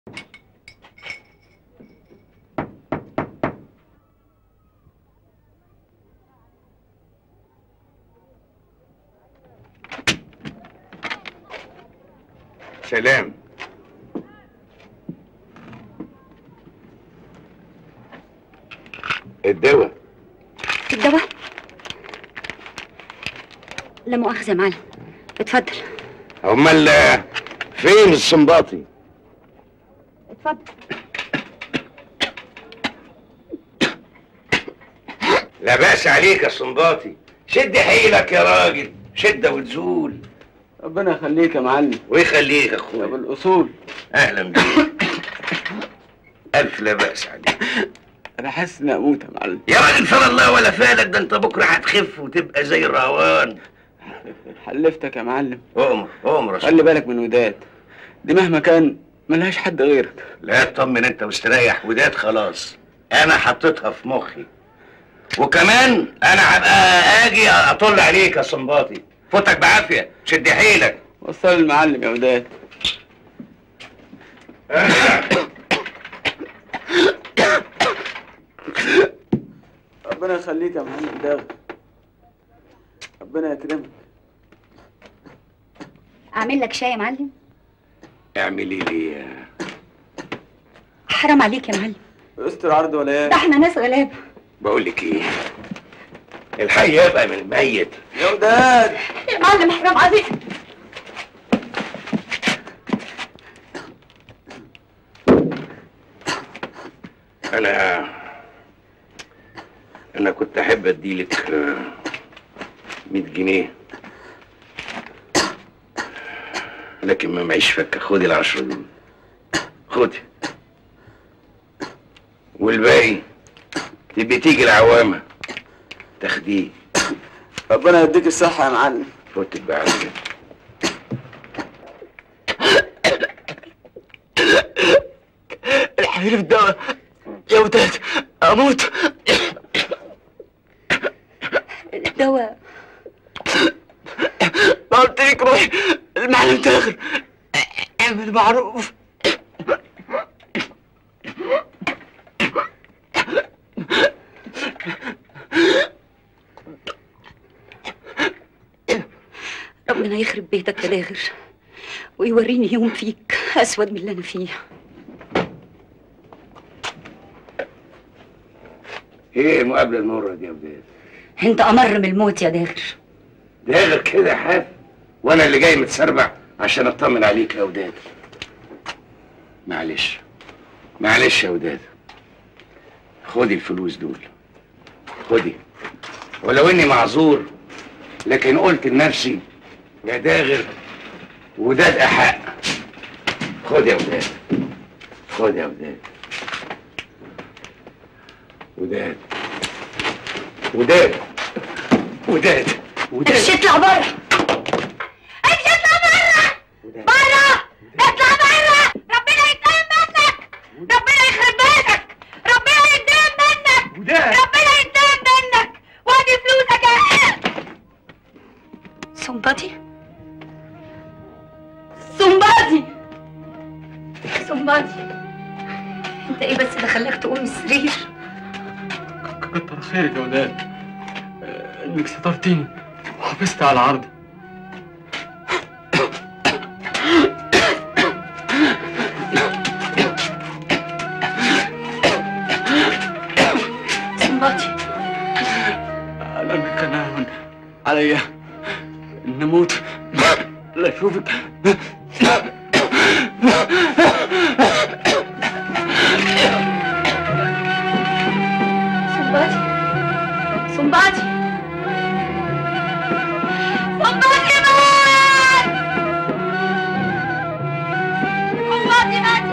سلام الدواء الدواء لا مؤاخذة يا معلم اتفضل امال فين السنباطي اتفضل لا بأس عليك يا سنباطي شد حيلك يا راجل شدة وتزول ربنا يخليك يا معلم ويخليك يا يا اخويا بالاصول اهلا بيك الف لا بأس عليك انا حاسس اني اموت يا معلم يا راجل فلا الله ولا فالك ده انت بكره هتخف وتبقى زي الروان حلفتك يا معلم اؤمر اؤمر يا خلي سنباطي. بالك من وداد دي مهما كان ملهاش حد غيرك لا اطمن انت واستريح وداد خلاص انا حطيتها في مخي وكمان انا هبقى اجي اطل عليك يا صنباطي فوتك بعافيه شد حيلك وصل المعلم يا وداد ربنا يخليك يا معلم داغ ربنا يكرمك اعمل لك شاي يا معلم اعملي لي يا حرام عليك يا معلم استر عرض ولا ده ايه احنا ناس غلابة بقول لك ايه الحي يبقى من الميت يا وداد يا معلم حرام عليك انا انا كنت احب اديلك آه، 100 جنيه لكن ما معيش فكه خدي العشرة دول خدي والباقي تبقي تيجي العوامة تاخديه ربنا يديك الصحة يا معلم فوتك بقى على كده الحقيقة في الدواء يا وداد اموت الدواء ما قلت لك روحي المعلم داخل اعمل معروف ربنا يخرب بيتك يا داغر ويوريني يوم فيك اسود من اللي انا فيه ايه المقابلة المرة دي يا ولاد انت امر من الموت يا داغر ده غير كده حاف وانا اللي جاي متسربع عشان اطمن عليك يا وداد معلش معلش يا وداد خدي الفلوس دول خدي ولو اني معذور لكن قلت لنفسي يا داغر وداد احق خد يا وداد خد يا وداد وداد وداد وداد وداد امشي اطلع بره امشي اطلع بره بره اطلع بره ربنا يتقام منك ربنا يخرب بيتك ربنا يتقام منك وداد ربنا يتقام منك وادي فلوسك يا سنباطي سنباطي سنباطي انت ايه بس اللي خلاك تقوم من السرير كتر خيرك يا وداد آه، انك سترتيني وحافظت على عرضي سنباطي انا كان هون عليا ان اموت لا اشوفك سنباطي سنباطي سنباطي مات سنباطي مات